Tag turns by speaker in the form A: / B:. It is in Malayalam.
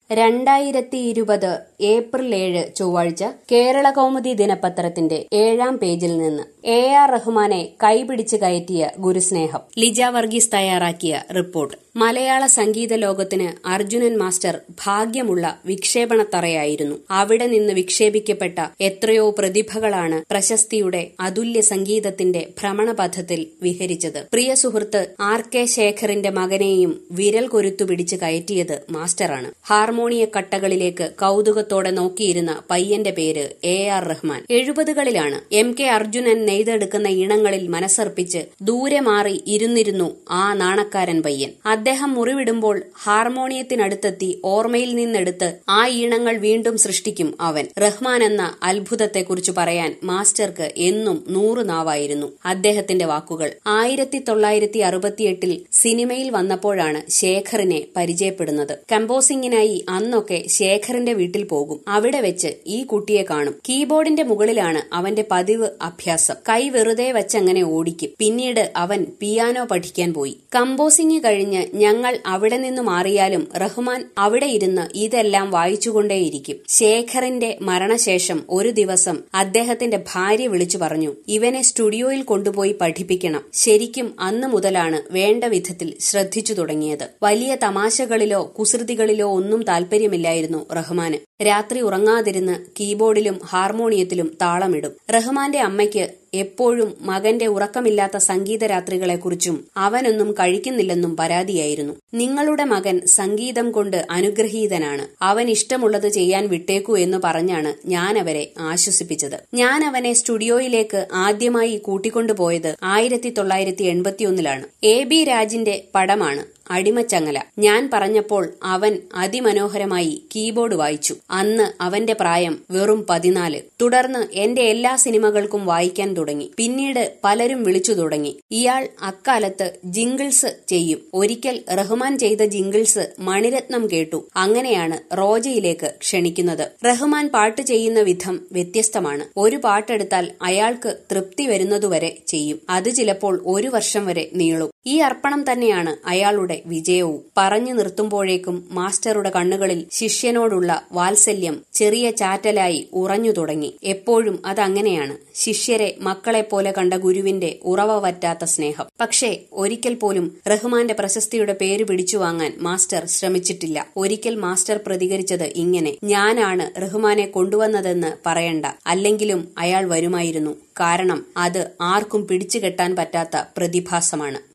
A: രണ്ടായിരത്തി ഇരുപത് ഏപ്രിൽ ഏഴ് ചൊവ്വാഴ്ച കേരള കൗമുദി ദിനപത്രത്തിന്റെ ഏഴാം പേജിൽ നിന്ന് എ ആർ റഹ്മാനെ കൈപിടിച്ച് കയറ്റിയ ഗുരുസ്നേഹം ലിജ വർഗീസ് തയ്യാറാക്കിയ റിപ്പോർട്ട് മലയാള സംഗീത ലോകത്തിന് അർജുനൻ മാസ്റ്റർ ഭാഗ്യമുള്ള വിക്ഷേപണത്തറയായിരുന്നു അവിടെ നിന്ന് വിക്ഷേപിക്കപ്പെട്ട എത്രയോ പ്രതിഭകളാണ് പ്രശസ്തിയുടെ അതുല്യ സംഗീതത്തിന്റെ ഭ്രമണപഥത്തിൽ വിഹരിച്ചത് പ്രിയ സുഹൃത്ത് ആർ കെ ശേഖറിന്റെ മകനെയും വിരൽ കൊരുത്തു പിടിച്ച് കയറ്റിയത് മാസ്റ്ററാണ് ഹാർമോണിയ കട്ടകളിലേക്ക് കൗതുകത്തോടെ നോക്കിയിരുന്ന പയ്യന്റെ പേര് എ ആർ റഹ്മാൻ എഴുപതുകളിലാണ് എം കെ അർജുനൻ നെയ്തെടുക്കുന്ന ഈണങ്ങളിൽ മനസ്സർപ്പിച്ച് ദൂരെ മാറി ഇരുന്നിരുന്നു ആ നാണക്കാരൻ പയ്യൻ അദ്ദേഹം മുറിവിടുമ്പോൾ ഹാർമോണിയത്തിനടുത്തെത്തി ഓർമ്മയിൽ നിന്നെടുത്ത് ആ ഈണങ്ങൾ വീണ്ടും സൃഷ്ടിക്കും അവൻ റഹ്മാൻ എന്ന അത്ഭുതത്തെക്കുറിച്ച് പറയാൻ മാസ്റ്റർക്ക് എന്നും നൂറ് നാവായിരുന്നു അദ്ദേഹത്തിന്റെ വാക്കുകൾ ആയിരത്തി തൊള്ളായിരത്തി അറുപത്തിയെട്ടിൽ സിനിമയിൽ വന്നപ്പോഴാണ് ശേഖറിനെ പരിചയപ്പെടുന്നത് കമ്പോസിംഗിനായി അന്നൊക്കെ ശേഖറിന്റെ വീട്ടിൽ പോകും അവിടെ വെച്ച് ഈ കുട്ടിയെ കാണും കീബോർഡിന്റെ മുകളിലാണ് അവന്റെ പതിവ് അഭ്യാസം കൈ വെറുതെ വെച്ചങ്ങനെ ഓടിക്കും പിന്നീട് അവൻ പിയാനോ പഠിക്കാൻ പോയി കമ്പോസിംഗ് കഴിഞ്ഞ് ഞങ്ങൾ അവിടെ നിന്ന് മാറിയാലും റഹ്മാൻ അവിടെ ഇരുന്ന് ഇതെല്ലാം വായിച്ചുകൊണ്ടേയിരിക്കും ശേഖറിന്റെ മരണശേഷം ഒരു ദിവസം അദ്ദേഹത്തിന്റെ ഭാര്യ വിളിച്ചു പറഞ്ഞു ഇവനെ സ്റ്റുഡിയോയിൽ കൊണ്ടുപോയി പഠിപ്പിക്കണം ശരിക്കും അന്ന് മുതലാണ് വേണ്ട വിധത്തിൽ ശ്രദ്ധിച്ചു തുടങ്ങിയത് വലിയ തമാശകളിലോ കുസൃതികളിലോ ഒന്നും താല്പര്യമില്ലായിരുന്നു റഹ്മാന് രാത്രി ഉറങ്ങാതിരുന്ന് കീബോർഡിലും ഹാർമോണിയത്തിലും താളമിടും റഹ്മാന്റെ അമ്മയ്ക്ക് എപ്പോഴും മകന്റെ ഉറക്കമില്ലാത്ത സംഗീത രാത്രികളെക്കുറിച്ചും അവനൊന്നും കഴിക്കുന്നില്ലെന്നും പരാതിയായിരുന്നു നിങ്ങളുടെ മകൻ സംഗീതം കൊണ്ട് അനുഗ്രഹീതനാണ് അവൻ ഇഷ്ടമുള്ളത് ചെയ്യാൻ വിട്ടേക്കൂ എന്ന് പറഞ്ഞാണ് ഞാൻ അവരെ ആശ്വസിപ്പിച്ചത് ഞാൻ അവനെ സ്റ്റുഡിയോയിലേക്ക് ആദ്യമായി കൂട്ടിക്കൊണ്ടുപോയത് ആയിരത്തി തൊള്ളായിരത്തി എൺപത്തിയൊന്നിലാണ് എ ബി രാജിന്റെ പടമാണ് അടിമച്ചങ്ങല ഞാൻ പറഞ്ഞപ്പോൾ അവൻ അതിമനോഹരമായി കീബോർഡ് വായിച്ചു അന്ന് അവന്റെ പ്രായം വെറും പതിനാല് തുടർന്ന് എന്റെ എല്ലാ സിനിമകൾക്കും വായിക്കാൻ തുടങ്ങി പിന്നീട് പലരും വിളിച്ചു തുടങ്ങി ഇയാൾ അക്കാലത്ത് ജിങ്കിൾസ് ചെയ്യും ഒരിക്കൽ റഹ്മാൻ ചെയ്ത ജിങ്കിൾസ് മണിരത്നം കേട്ടു അങ്ങനെയാണ് റോജയിലേക്ക് ക്ഷണിക്കുന്നത് റഹ്മാൻ പാട്ട് ചെയ്യുന്ന വിധം വ്യത്യസ്തമാണ് ഒരു പാട്ടെടുത്താൽ അയാൾക്ക് തൃപ്തി വരുന്നതുവരെ ചെയ്യും അത് ചിലപ്പോൾ ഒരു വർഷം വരെ നീളും ഈ അർപ്പണം തന്നെയാണ് അയാളുടെ വിജയവും പറഞ്ഞു നിർത്തുമ്പോഴേക്കും മാസ്റ്ററുടെ കണ്ണുകളിൽ ശിഷ്യനോടുള്ള വാത്സല്യം ചെറിയ ചാറ്റലായി ഉറഞ്ഞു തുടങ്ങി എപ്പോഴും അതങ്ങനെയാണ് ശിഷ്യരെ മക്കളെപ്പോലെ കണ്ട ഗുരുവിന്റെ ഉറവ വറ്റാത്ത സ്നേഹം പക്ഷേ ഒരിക്കൽ പോലും റഹ്മാന്റെ പ്രശസ്തിയുടെ പേര് പിടിച്ചു വാങ്ങാൻ മാസ്റ്റർ ശ്രമിച്ചിട്ടില്ല ഒരിക്കൽ മാസ്റ്റർ പ്രതികരിച്ചത് ഇങ്ങനെ ഞാനാണ് റഹ്മാനെ കൊണ്ടുവന്നതെന്ന് പറയണ്ട അല്ലെങ്കിലും അയാൾ വരുമായിരുന്നു കാരണം അത് ആർക്കും പിടിച്ചുകെട്ടാൻ പറ്റാത്ത പ്രതിഭാസമാണ്